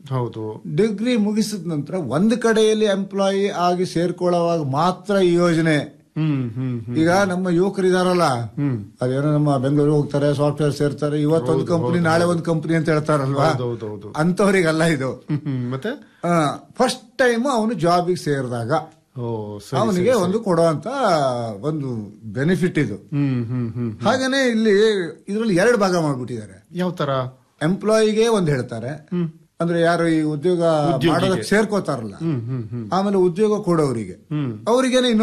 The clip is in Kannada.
ಹೌದು ಡಿಗ್ರಿ ಮುಗಿಸಿದ ನಂತರ ಒಂದು ಕಡೆಯಲ್ಲಿ ಎಂಪ್ಲಾಯಿ ಆಗಿ ಸೇರ್ಕೊಳ್ಳೋವಾಗ ಮಾತ್ರ ಈ ಯೋಜನೆ ಹ್ಮ್ ಹ್ಮ್ ಹ್ಮ್ ಈಗ ನಮ್ಮ ಯುವಕರು ಇದಾರಲ್ಲ ಅದೇನೋ ನಮ್ಮ ಬೆಂಗಳೂರು ಹೋಗ್ತಾರೆ ಸಾಫ್ಟ್ವೇರ್ ಸೇರ್ತಾರೆ ಇವತ್ತೊಂದು ಕಂಪನಿ ನಾಳೆ ಒಂದು ಕಂಪನಿ ಅಂತ ಹೇಳ್ತಾರಲ್ವಾ ಹೌದೌದು ಅಂತವ್ರಿಗಲ್ಲ ಇದು ಹ್ಮ್ ಮತ್ತೆ ಫಸ್ಟ್ ಟೈಮ್ ಅವನು ಜಾಬಿಗೆ ಸೇರಿದಾಗ ಓ ಸರಿ ಅವನಿಗೆ ಒಂದು ಕೊಡುವಂತ ಒಂದು ಬೆನಿಫಿಟ್ ಇದು ಹ್ಮ್ ಹ್ಮ್ ಹ್ಮ್ ಹಾಗೇನೆ ಇಲ್ಲಿ ಇದರಲ್ಲಿ ಎರಡು ಭಾಗ ಮಾಡ್ಬಿಟ್ಟಿದ್ದಾರೆ ಯಾವ ತರ ಎಂಪ್ಲಾಯಿಗೆ ಒಂದು ಹೇಳ್ತಾರೆ ಅಂದ್ರೆ ಯಾರು ಈ ಉದ್ಯೋಗ ಮಾಡೋದಕ್ಕೆ ಸೇರ್ಕೋತಾರಲ್ಲ ಹ್ಮ್ ಹ್ಮ್ ಹ್ಮ್ ಆಮೇಲೆ ಉದ್ಯೋಗ ಕೊಡೋರಿಗೆ ಅವರಿಗೇನೆ